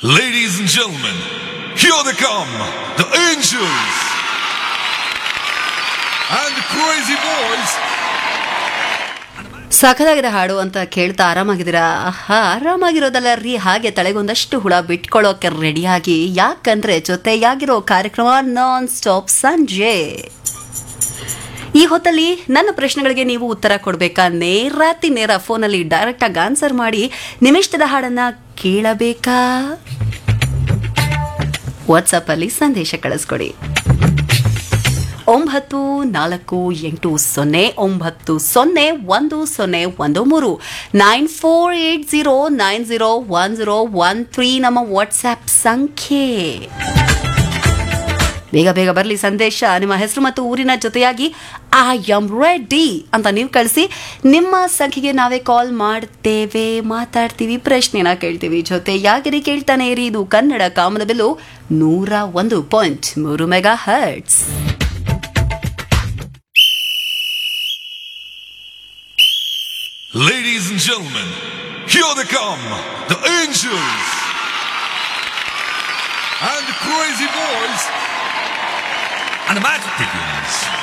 Ladies and gentlemen, here they come, the angels and the crazy boys. ಸಖದಾಗಿದೆ ಹಾಡು ಅಂತ ಕೇಳ್ತಾ ಆರಾಮಾಗಿದ್ದೀರಾ ಆಹಾ ಆರಾಮಾಗಿರೋದಲ್ಲ ರೀ ಹಾಗೆ ತಲೆಗೊಂದಷ್ಟು ಹುಳ ಬಿಟ್ಕೊಳ್ಳೋಕೆ ರೆಡಿಯಾಗಿ ಯಾಕಂದ್ರೆ ಜೊತೆಯಾಗಿರೋ ಕಾರ್ಯಕ್ರಮ ನಾನ್ ಸ್ಟಾಪ್ ಸಂಜೆ ಈ ಹೊತ್ತಲ್ಲಿ ನನ್ನ ಪ್ರಶ್ನೆಗಳಿಗೆ ನೀವು ಉತ್ತರ ಕೊಡಬೇಕಾ ನೇರಾತಿ ನೇರ ಫೋನಲ್ಲಿ ಡೈರೆಕ್ಟ್ ಆಗಿ ಆನ್ಸರ್ ಮಾಡಿ ನಿಮಿಷ್ಟದ ಹಾಡನ್ನ ಕೇಳಬೇಕಾ ವಾಟ್ಸಪ್ ಅಲ್ಲಿ ಸಂದೇಶ ಕಳಿಸ್ಕೊಡಿ ಒಂಬತ್ತು ನಾಲ್ಕು ಎಂಟು ಸೊನ್ನೆ ಒಂಬತ್ತು ಸೊನ್ನೆ ಒಂದು ಸೊನ್ನೆ ಒಂದು ಮೂರು nine four eight zero nine zero one zero one three ನಮ್ಮ ವಾಟ್ಸ್ಆ್ಯಪ್ ಸಂಖ್ಯೆ ಬೇಗ ಬೇಗ ಬರಲಿ ಸಂದೇಶ ನಿಮ್ಮ ಹೆಸರು ಮತ್ತು ಊರಿನ ಜೊತೆಯಾಗಿ ಐ ಆಮ್ ರೆಡಿ ಅಂತ ನೀವು ಕಳಿಸಿ ನಿಮ್ಮ ಸಂಖ್ಯೆಗೆ ನಾವೇ ಕಾಲ್ ಮಾಡ್ತೇವೆ ಮಾತಾಡ್ತೀವಿ ಪ್ರಶ್ನೆನ ಕೇಳ್ತೀವಿ ಜೊತೆಯಾಗಿರಿ ಕೇಳ್ತಾನೆ ಇರಿ ಇದು ಕನ್ನಡ ಕಾಮನಬಿಲ್ಲು ನೂರ ಒಂದು ಪಾಯಿಂಟ್ ಮೂರು megahertz Ladies and gentlemen, here they come, the angels and the crazy boys. And the magic begins.